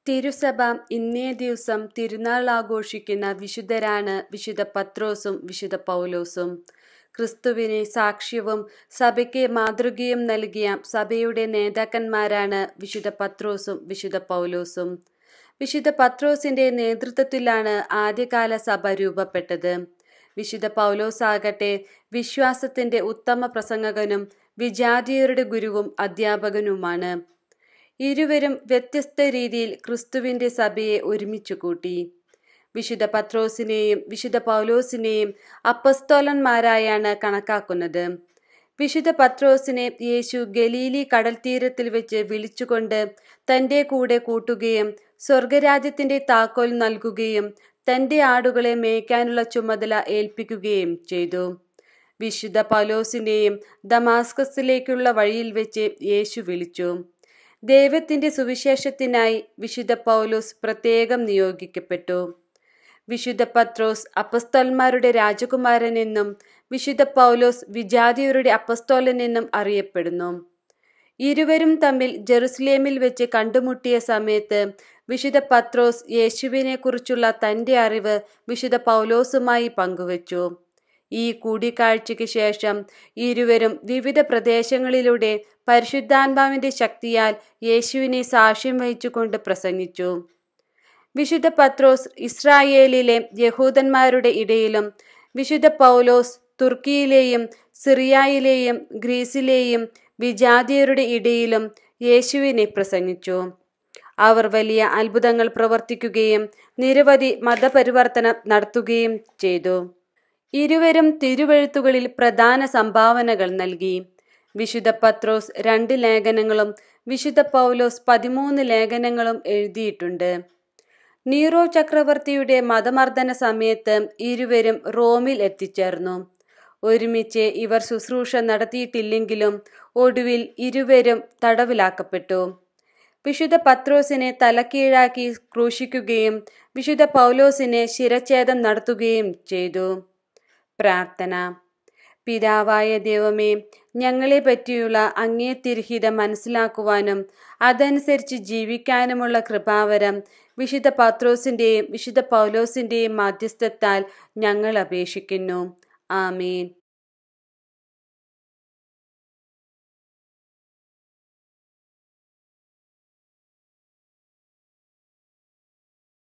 തിരുസഭ ഇന്നേ ദിവസം തിരുനാൾ ആഘോഷിക്കുന്ന വിശുദ്ധരാണ് വിശുദ്ധ പത്രോസും വിശുദ്ധ പൗലോസും ക്രിസ്തുവിന് സാക്ഷ്യവും സഭയ്ക്ക് മാതൃകയും നൽകിയ സഭയുടെ നേതാക്കന്മാരാണ് വിശുദ്ധ പത്രോസും വിശുദ്ധ പൗലോസും വിശുദ്ധ പത്രോസിന്റെ നേതൃത്വത്തിലാണ് ആദ്യകാല സഭ രൂപപ്പെട്ടത് വിശുദ്ധ പൗലോസ് ആകട്ടെ വിശ്വാസത്തിന്റെ ഉത്തമ പ്രസംഗകനും വിജാതീയരുടെ ഗുരുവും അധ്യാപകനുമാണ് ഇരുവരും വ്യത്യസ്ത രീതിയിൽ ക്രിസ്തുവിന്റെ സഭയെ ഒരുമിച്ചു കൂട്ടി വിശുദ്ധ പത്രോസിനെയും വിശുദ്ധ പൗലോസിനെയും അപ്പസ്തോലന്മാരായാണ് കണക്കാക്കുന്നത് വിശുദ്ധ പത്രോസിനെ യേശു ഗലീലി കടൽ തീരത്തിൽ വെച്ച് വിളിച്ചുകൊണ്ട് തന്റെ കൂടെ കൂട്ടുകയും സ്വർഗരാജ്യത്തിന്റെ താക്കോൽ നൽകുകയും തന്റെ ആടുകളെ മേയ്ക്കാനുള്ള ചുമതല ഏൽപ്പിക്കുകയും ചെയ്തു വിശുദ്ധ പൗലോസിനെയും ദമാസ്കസിലേക്കുള്ള വഴിയിൽ വെച്ച് യേശു വിളിച്ചു ദൈവത്തിന്റെ സുവിശേഷത്തിനായി വിശുദ്ധ പൗലോസ് പ്രത്യേകം നിയോഗിക്കപ്പെട്ടു വിശുദ്ധ പത്രോസ് അപ്പസ്തോലന്മാരുടെ രാജകുമാരൻ എന്നും വിശുദ്ധ പൗലോസ് വിജാതിയരുടെ അപ്പസ്തോലൻ എന്നും അറിയപ്പെടുന്നു ഇരുവരും തമ്മിൽ ജെറുസലേമിൽ വെച്ച് കണ്ടുമുട്ടിയ സമയത്ത് വിശുദ്ധ പത്രോസ് യേശുവിനെ കുറിച്ചുള്ള തന്റെ അറിവ് വിശുദ്ധ പൗലോസുമായി പങ്കുവച്ചു ഈ കൂടിക്കാഴ്ചയ്ക്ക് ശേഷം ഇരുവരും വിവിധ പ്രദേശങ്ങളിലൂടെ പരിശുദ്ധാത്മാവിന്റെ ശക്തിയാൽ യേശുവിനെ സാക്ഷ്യം വഹിച്ചുകൊണ്ട് പ്രസംഗിച്ചു വിശുദ്ധ പത്രോസ് ഇസ്രായേലിലെ യഹൂദന്മാരുടെ ഇടയിലും വിശുദ്ധ പൗലോസ് തുർക്കിയിലെയും സിറിയയിലെയും ഗ്രീസിലെയും വിജാതിയരുടെ ഇടയിലും യേശുവിനെ പ്രസംഗിച്ചു അവർ വലിയ അത്ഭുതങ്ങൾ പ്രവർത്തിക്കുകയും നിരവധി മതപരിവർത്തനം നടത്തുകയും ചെയ്തു ഇരുവരും തിരുവെഴുത്തുകളിൽ പ്രധാന സംഭാവനകൾ നൽകി വിശുദ്ധ പത്രോസ് രണ്ട് ലേഖനങ്ങളും വിശുദ്ധ പൗലോസ് പതിമൂന്ന് ലേഖനങ്ങളും എഴുതിയിട്ടുണ്ട് നീറോ ചക്രവർത്തിയുടെ മതമർദ്ദന സമയത്ത് ഇരുവരും റോമിൽ എത്തിച്ചേർന്നു ഒരുമിച്ച് ഇവർ ശുശ്രൂഷ നടത്തിയിട്ടില്ലെങ്കിലും ഒടുവിൽ ഇരുവരും തടവിലാക്കപ്പെട്ടു വിശുദ്ധ പത്രോസിനെ തലക്കീഴാക്കി ക്രൂശിക്കുകയും വിശുദ്ധ പൗലോസിനെ ശിരച്ഛേദം നടത്തുകയും ചെയ്തു പ്രാർത്ഥന പിതാവായ ദൈവമേ ഞങ്ങളെ പറ്റിയുള്ള അങ്ങേ തിരുഹിതം മനസ്സിലാക്കുവാനും അതനുസരിച്ച് ജീവിക്കാനുമുള്ള കൃപാവരം വിശുദ്ധ പത്രോസിന്റെയും വിശുദ്ധ പൗലോസിന്റെയും മാധ്യസ്ഥത്താൽ ഞങ്ങൾ അപേക്ഷിക്കുന്നു ആമീൻ